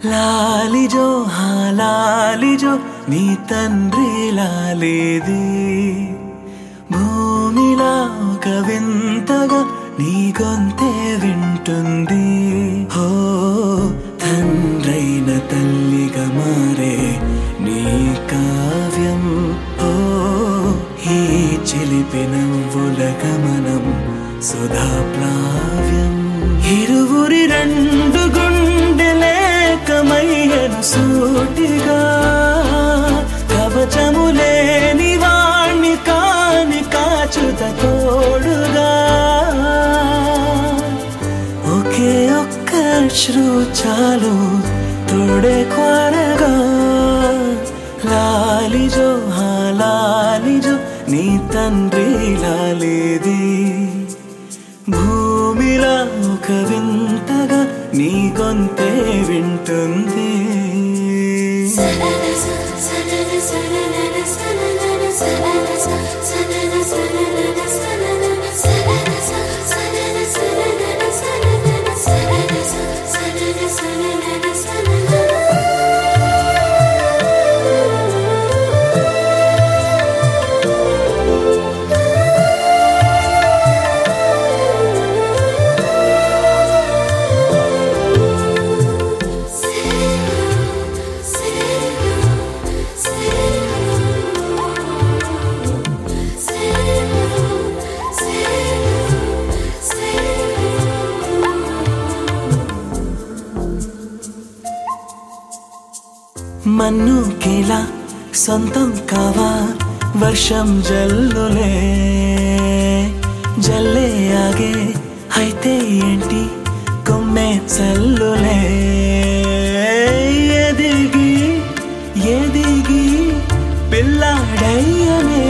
లాలిజో హా లాలిజో నీ తండ్రి లాలేది భూమిలా ఒక వింతగా నీ గొంతే వింటుంది హో తండ్రైన తల్లిగా మారే నీ కావ్యం ఓ ఈ చిలిపి నవ్వుల గమనం సుధా ప్లావ్యం ఇరువురి రెండు గుండెలేకమయ్యను సూటిగా కవచము లేని వాణ్ణి కాని కాచుత తోడుగా ఒకే ఒక్క శ్రు చాలు తోడే క్వారగా లాలిజో హా లాలిజో నీ తండ్రి లాలేది భూమిలా ఒక వింతగా నీ గొంతే వింటుంది మన్ను కేలా సొంతం కావా వర్షం జల్లులే జల్లే ఆగే అయితే ఏంటి కొమ్మే చల్లులే ఎదిగి ఎదిగి పిల్లాడయ్యనే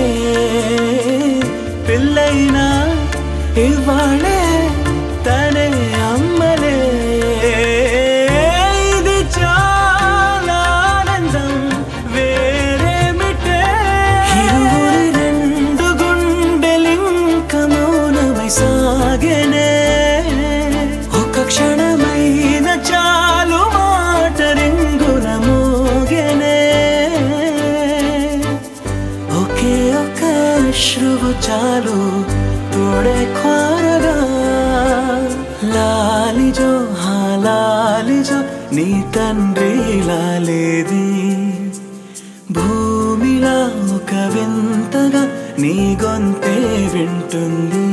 పిల్లైనా ఇవాళే తనే అమ్మలే ఇది చాలా ఆనందం వేరేమిటే ఇరువురి రెండు గుండెలింక మౌనమై సాగెనే ఒక క్షణమైన చాలు మాట రింగుల మోగెనే ఒకే ఒక శ్రువు చాలు తోడే క్వారగా లాలిజో హా లాలిజో నీ తండ్రి లాలేది భూమిలా ఒక వింతగా నీ గొంతే వింటుంది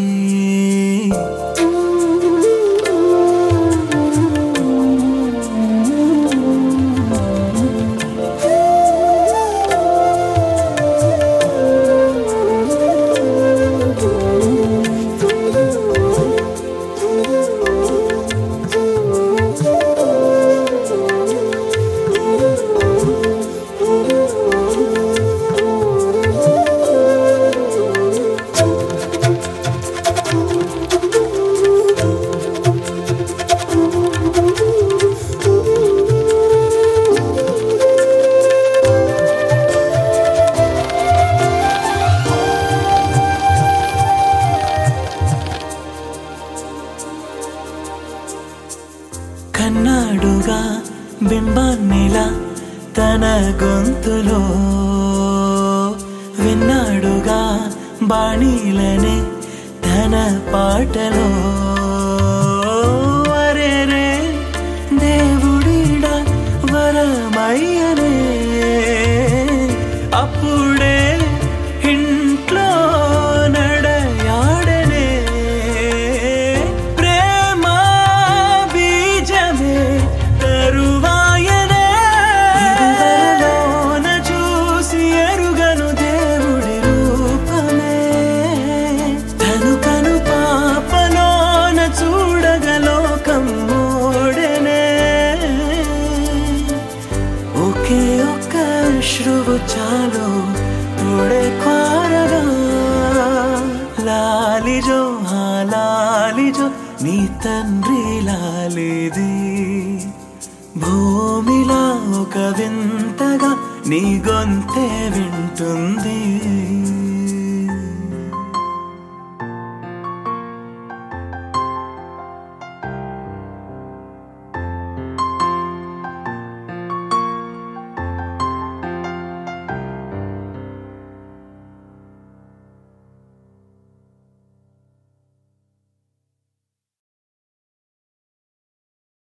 కన్నాడుగా బింబాన్నిలా తన గొంతులో విన్నాడుగా బాణీలనే తన పాటలో అరెరే దేవుడిడా వరమయ్యనే అప్పుడే ఇంట్లో నడయాడనే ప్రేమ బీజమే తరువాయనే ఇదివరలోన చూసి ఎరుగను దేవుడి రూపమే తను కను పాపలోన చూడగలోకం మోడనే ఒకే ఒక్క శ్రువు చాలు తోడే క్వారగా లాలిజో హా లాలిజో నీ తండ్రి లాలేది భూమిలా ఒక వింతగా నీ గొంతే వింటుంది